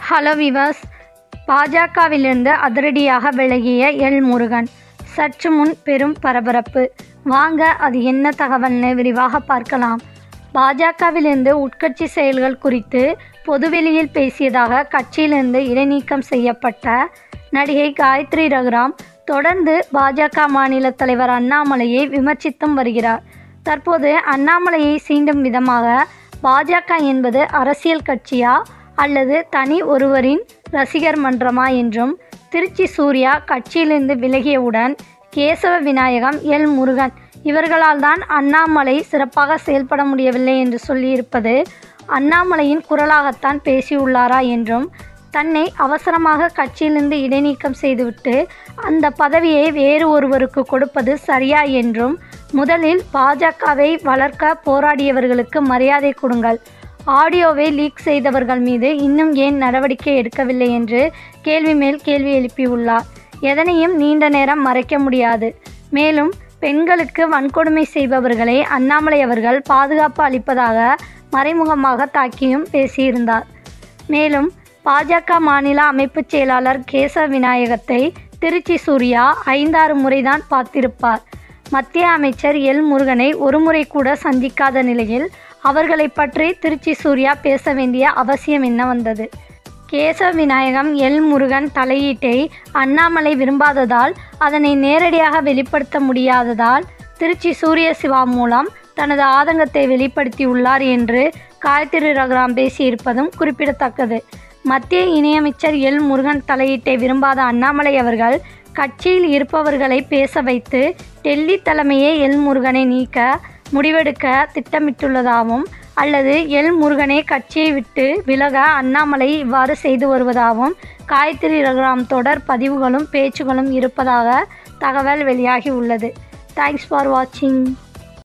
hello விவாஸ் பாஜகவிலிருந்து அதிரடியாக விலகிய L Murugan சற்று முன் பெரும் பரபரப்பு வாங்க அது என்ன தகவல்னு விரிவாக பார்க்கலாம் பாஜகவிலிருந்து உட்கட்சி செயல்கள் குறித்து பொதுவெளியில் பேசியதாக கட்சியிலிருந்து இடைநீக்கம் செய்யப்பட்ட நடிகை காயத்ரி ரகுராம் தொடர்ந்து பாஜக மாநில தலைவர் அண்ணாமலையை விமர்சித்தும் வருகிறார் தற்போது அண்ணாமலையை சீண்டும் விதமாக பாஜக என்பது அரசியல் கட்சியா அல்லது தனி ஒருவரின் ரசிகர் மன்றமா என்றும் திருச்சி சூர்யா கட்சியிலிருந்து விலகியவுடன் கேசவ விநாயகம் எல் முருகன் இவர்களால் தான் அண்ணாமலை சிறப்பாக செயல்பட முடியவில்லை என்று சொல்லியிருப்பது அண்ணாமலையின் குரலாகத்தான் பேசியுள்ளாரா என்றும் தன்னை அவசரமாக கட்சியிலிருந்து இடைநீக்கம் செய்துவிட்டு அந்த பதவியை வேறு ஒருவருக்கு கொடுப்பது சரியா என்றும் முதலில் பாஜகவை வளர்க்க போராடியவர்களுக்கு மரியாதை கொடுங்கள் ஆடியோவை லீக் செய்தவர்கள் மீது இன்னும் ஏன் நடவடிக்கை எடுக்கவில்லை என்று கேள்வி மேல் கேள்வி எழுப்பியுள்ளார் எதனையும் நீண்ட நேரம் மறைக்க முடியாது மேலும் பெண்களுக்கு வன்கொடுமை செய்பவர்களை அண்ணாமலை அவர்கள் பாதுகாப்பு அளிப்பதாக மறைமுகமாக தாக்கியும் பேசியிருந்தார் மேலும் பாஜக மாநில அமைப்புச் செயலாளர் கேசவ விநாயகத்தை திருச்சி சூர்யா ஐந்தாறு முறைதான் பார்த்திருப்பார் மத்திய அமைச்சர் எல் முருகனை ஒருமுறை கூட சந்திக்காத நிலையில் அவர்களை பற்றி திருச்சி சூர்யா பேச வேண்டிய அவசியம் என்ன வந்தது கேசவ விநாயகம் எல் முருகன் தலையீட்டை அண்ணாமலை விரும்பாததால் அதனை நேரடியாக வெளிப்படுத்த முடியாததால் திருச்சி சூரிய சிவா மூலம் தனது ஆதங்கத்தை வெளிப்படுத்தியுள்ளார் என்று காயத்ரி ரகுராம் பேசியிருப்பதும் குறிப்பிடத்தக்கது மத்திய இணையமைச்சர் எல் முருகன் தலையீட்டை விரும்பாத அண்ணாமலை அவர்கள் கட்சியில் இருப்பவர்களை பேச வைத்து டெல்லி தலைமையே எல் முருகனை நீக்க முடிவெடுக்க திட்டமிட்டுள்ளதாகவும் அல்லது எல் முருகனை கட்சியை விட்டு விலக அண்ணாமலை இவ்வாறு செய்து வருவதாகவும் காயத்ரி ரகுராம் தொடர் பதிவுகளும் பேச்சுகளும் இருப்பதாக தகவல் வெளியாகி உள்ளது தேங்க்ஸ் ஃபார் வாட்சிங்